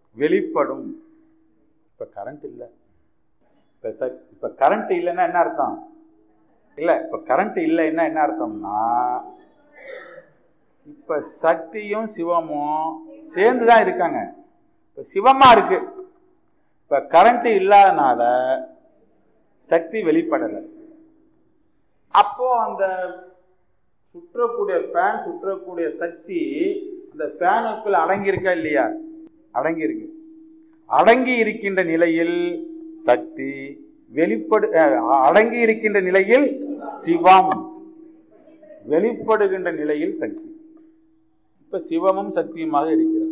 வெளிப்படும் இப்ப கரண்ட் இல்லை இப்ப சக் இப்ப கரண்ட் இல்லைன்னா என்ன அர்த்தம் இல்ல இப்ப கரண்ட் இல்லைன்னா என்ன அர்த்தம்னா இப்ப சக்தியும் சிவமும் சேர்ந்து தான் இருக்காங்க இப்ப சிவமா இருக்கு இப்ப கரண்ட் இல்லாதனால சக்தி வெளிப்படலை அப்போ அந்த சுற்றக்கூடிய ஃபேன் சுற்றக்கூடிய சக்தி அந்த ஃபேனுக்குள் அடங்கி இருக்கா இல்லையா அடங்கி இருக்கு அடங்கி இருக்கின்ற நிலையில் சக்தி வெளிப்படு அஹ், அடங்கி இருக்கின்ற நிலையில் சிவம் வெளிப்படுகின்ற நிலையில் சக்தி இப்ப சிவமும் சக்தியுமாக இருக்கிறார்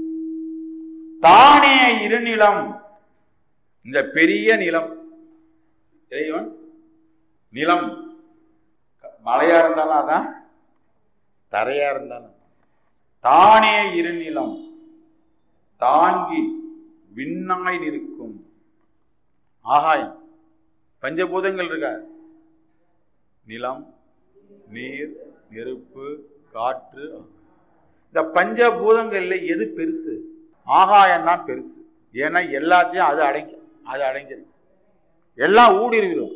தானே இருநிலம் இந்த பெரிய நிலம் இறைவன் நிலம் மலையா இருந்தாலும் அதான் தரையா இருந்தாலும் தானே இருநிலம் தாங்கி விண்ணாய் நிற்கும் ஆகாயம் பஞ்சபூதங்கள் இருக்கா நிலம் நீர் நெருப்பு காற்று இந்த பஞ்சபூதங்கள்ல எது பெருசு ஆகாயம் தான் பெருசு ஏன்னா எல்லாத்தையும் அது அடங்கி அது அடங்கிடும் எல்லாம் ஊடுருவிடும்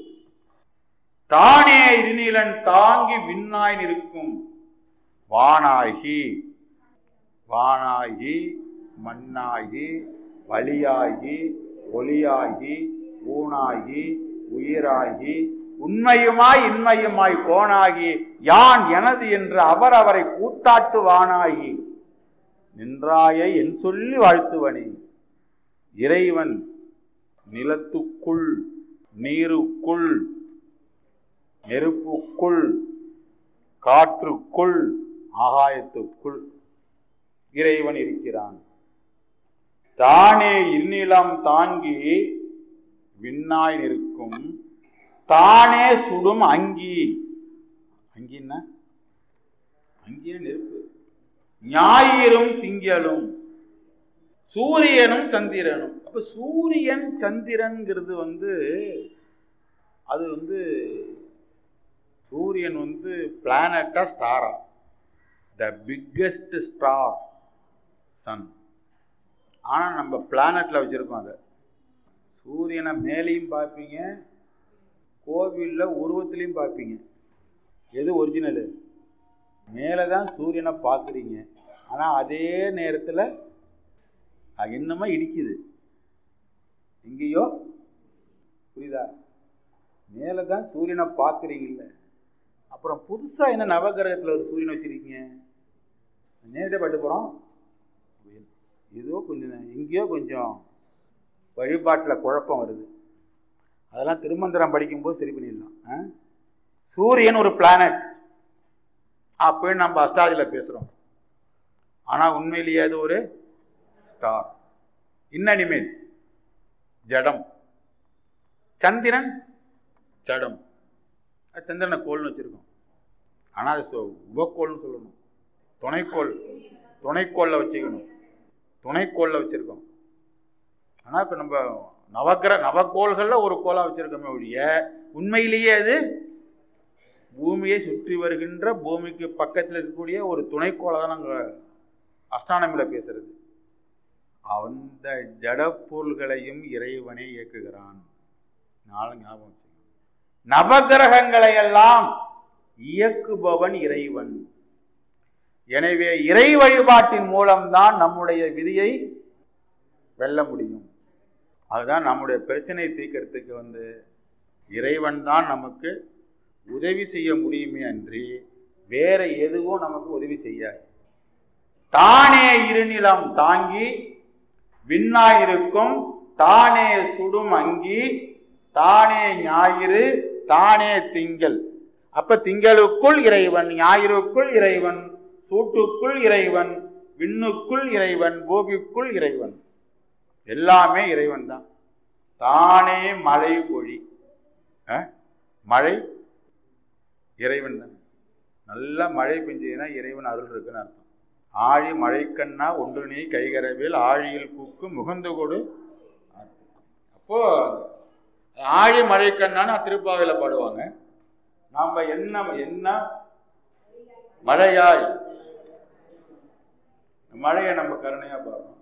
தானே இருநிலன் தாங்கி விண்ணாய் நிற்கும் வானாகி வானாகி மண்ணாகி வழியாகி ஒளியாகி ஊனாகி உயிராகி உண்மையுமாய் இன்மையுமாய் கோணாகி யான் எனது என்று அவர் அவரை கூத்தாட்டுவானாகி நின்றாய என் சொல்லி வாழ்த்துவனே இறைவன் நிலத்துக்குள் நீருக்குள் நெருப்புக்குள் காற்றுக்குள் ஆகாயத்துக்குள் இறைவன் இருக்கிறான் தானே இந்நிலம் தாங்கி விண்ணாய் நிற்கும் தானே சுடும் அங்கி அங்கின்னா அங்கின நெருப்பு ஞாயிறும் திங்களும் சூரியனும் சந்திரனும் அப்ப சூரியன் சந்திரன்கிறது வந்து அது வந்து சூரியன் வந்து பிளானட்டா ஸ்டாரா த பிக்கஸ்ட் ஸ்டார் சன் ஆனால் நம்ம பிளானட்ல வச்சுருக்கோம் அதை சூரியனை மேலேயும் பார்ப்பீங்க கோவிலில் உருவத்திலையும் பார்ப்பீங்க எது ஒரிஜினலு மேலே தான் சூரியனை பார்க்குறீங்க ஆனால் அதே நேரத்தில் அது இன்னுமா இடிக்குது எங்கேயோ புரியுதா மேலே தான் சூரியனை பார்க்குறீங்கல்ல அப்புறம் புதுசாக என்ன நவகிரகத்தில் ஒரு சூரியனை வச்சுருக்கீங்க நேரடியாக பட்டு போகிறோம் ஏதோ கொஞ்சம் எங்கேயோ கொஞ்சம் வழிபாட்டில் குழப்பம் வருது அதெல்லாம் திருமந்திரம் படிக்கும்போது சரி பண்ணிடலாம் ஆ? சூரியன் ஒரு பிளானட் அப்பயும் நம்ம அஸ்ட்ராலஜியில் பேசுகிறோம் ஆனால் உண்மையிலேயே அது ஒரு ஸ்டார் இன்னனிமேட்ஸ் ஜடம் சந்திரன் ஜடம் அது சந்திரனை கோல்னு வச்சுருக்கோம் ஆனால் அது சொ- உபக்கோள்னு சொல்லணும் துணைக்கோள் துணைக்கோளில் வச்சுக்கணும் துணைக்கோளில் வச்சுருக்கோம் ஆனால் இப்போ நம்ம நவக்கிர நவக்கோள்களில் ஒரு கோளாக வச்சுருக்கோமே ஒழிய உண்மையிலேயே அது பூமியை சுற்றி வருகின்ற பூமிக்கு பக்கத்தில் இருக்கக்கூடிய ஒரு துணைக்கோளை தான் நாங்கள் அஸ்ட்ரானமியில் பேசுறது அந்த ஜடப்பொருள்களையும் இறைவனை இயக்குகிறான் நாளை ஞாபகம் வச்சுக்கணும். நவகிரகங்களை எல்லாம் இயக்குபவன் இறைவன் எனவே இறை வழிபாட்டின் மூலம்தான் நம்முடைய விதியை வெல்ல முடியும் அதுதான் நம்முடைய பிரச்சனையை தீர்க்கறதுக்கு வந்து இறைவன் தான் நமக்கு உதவி செய்ய முடியுமே அன்றி வேற எதுவும் நமக்கு உதவி செய்யாது தானே இருநிலம் தாங்கி விண்ணாயிருக்கும் தானே சுடும் அங்கி தானே ஞாயிறு தானே திங்கள் அப்ப திங்களுக்குள் இறைவன் ஞாயிறுக்குள் இறைவன் சூட்டுக்குள் இறைவன் விண்ணுக்குள் இறைவன் பூமிக்குள் இறைவன் எல்லாமே இறைவன் தான் தானே மழை பொழி அஹ்? மழை இறைவன் தான் நல்ல மழை பெஞ்சதுன்னா இறைவன் அருள் இருக்குன்னு அர்த்தம் ஆழி மழைக்கண்ணா ஒன்று நீ கைகரவில் ஆழியில் பூக்கு முகந்து கொடு அப்போ ஆழி மழைக்கண்ணான்னு திருப்பாவையில் பாடுவாங்க நாம என்ன என்ன மழையாய் மழையை நம்ம கருணையா பார்க்கணும்